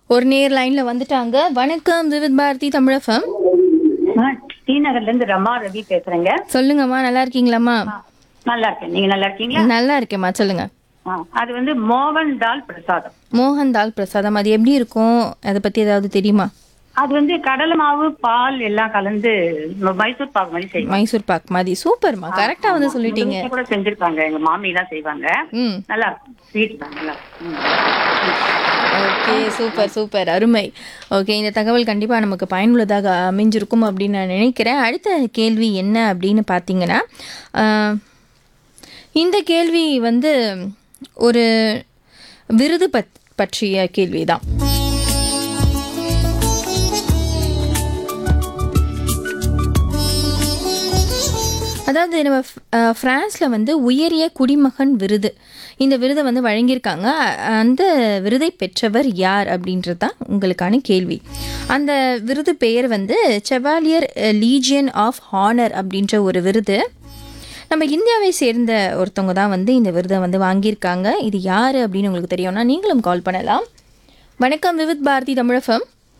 ஒரு நேர் லைன்ல வந்துட்டாங்க வணக்கம் விவித் பாரதி தமிழஃபம் ஆ, டி நகர்ல இருந்து ரமா ரவி பேசுறேங்க சொல்லுங்கம்மா நல்லா இருக்கீங்களாம்மா ஆ, நல்லா இருக்கேன் நீங்க நல்லா இருக்கீங்களா நல்லா இருக்கேம்மா சொல்லுங்க ஆ, அது வந்து மோகன் தால் பிரசாதம் மோகன் தால் பிரசாதம் அது எப்படி இருக்கும் அதை பத்தி ஏதாவது தெரியுமா அது வந்து கடலை மாவு பால் எல்லாம் கலந்து மைசூர் பாக்கு மாதிரி செய்வாங்க மைசூர் பாக் மாதிரி சூப்பர்மா கரெக்டா வந்து சொல்லிட்டீங்க எங்க வீட்ல கூட செஞ்சிருக்காங்க எங்க மாமி எல்லாம் செய்வாங்க ம் நல்லா இருக்கும் ஸ்வீட் தான் நல்லா இருக்கும். ம். ஓகே சூப்பர் சூப்பர் அருமை ஓகே இந்த தகவல் கண்டிப்பாக நமக்கு பயனுள்ளதாக அமைஞ்சிருக்கும் அப்படின்னு நான் நினைக்கிறேன் அடுத்த கேள்வி என்ன அப்படின்னு பார்த்தீங்கன்னா ஆஹ், இந்த கேள்வி வந்து ஒரு விருது பத் பற்றிய கேள்வி தான் அதாவது நம்ம ஃப்- அஹ் பிரான்ஸ்ல வந்து உயரிய குடிமகன் விருது இந்த விருதை வந்து வழங்கியிருக்காங்க அ- அந்த விருதை பெற்றவர் யார் அப்படின்றது தான் உங்களுக்கான கேள்வி அந்த விருது பெயர் வந்து செவாலியர் லீஜியன் ஆஃப் ஹானர் அப்படின்ற ஒரு விருது நம்ம இந்தியாவை சேர்ந்த ஒருத்தவங்க தான் வந்து இந்த விருதை வந்து வாங்கியிருக்காங்க இது யார் அப்படின்னு உங்களுக்கு தெரியும்னா நீங்களும் கால் பண்ணலாம் வணக்கம் விவித் பாரதி தமிழஃபம்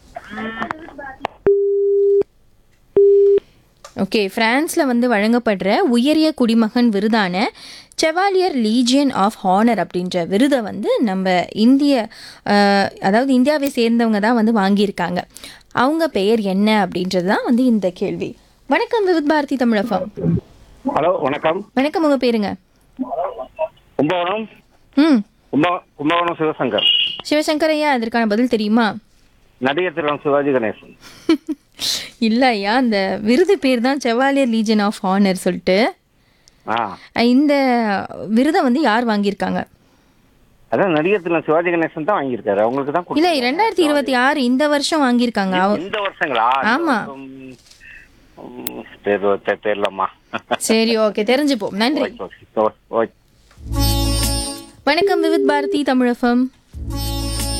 ஓகே பிரான்ஸில் வந்து வழங்கப்படுற உயரிய குடிமகன் விருதான செவாலியர் லீஜியன் ஆஃப் ஹானர் அப்படின்ற விருதை வந்து நம்ம இந்திய அஹ், அதாவது இந்தியாவை சேர்ந்தவங்க தான் வந்து வாங்கியிருக்காங்க அவங்க பெயர் என்ன அப்படின்றது தான் வந்து இந்த கேள்வி வணக்கம் விவித் பாரதி தமிழகம் ஹலோ வணக்கம் வணக்கம் உங்கள் பேருங்க கும்பகோணம் ம் கும்ப கும்பகோணம் சிவசங்கர் சிவசங்கர் ஐயா அதற்கான பதில் தெரியுமா நடிகர் திரு சிவாஜி கணேசன் இல்லை ஐயா அந்த விருது பேர் தான் செவாலியர் லீஜன் ஆஃப் ஹானர் சொல்லிட்டு ஆ அஹ், இந்த விருதை வந்து யார் வாங்கியிருக்காங்க அதான் நடிகர் திரு சிவாஜி கணேசன் தான் வாங்கியிருக்காரு அவங்களுக்கு தான் இல்ல கொடுத்தாங்க. ரெண்டாயிரத்தி இருபத்தி ஆறு இந்த வருஷம் வாங்கியிருக்காங்க அவ- இந்த வருஷங்களா இந்த ஆமா. வருஷம், ம், தெரியல தெ- தெரியலம்மா சரி ஓகே தெரிஞ்சுப்போம் நன்றி ஓகே, ஓகே, ஓகே. வணக்கம் விவித் பாரதி தமிழகம்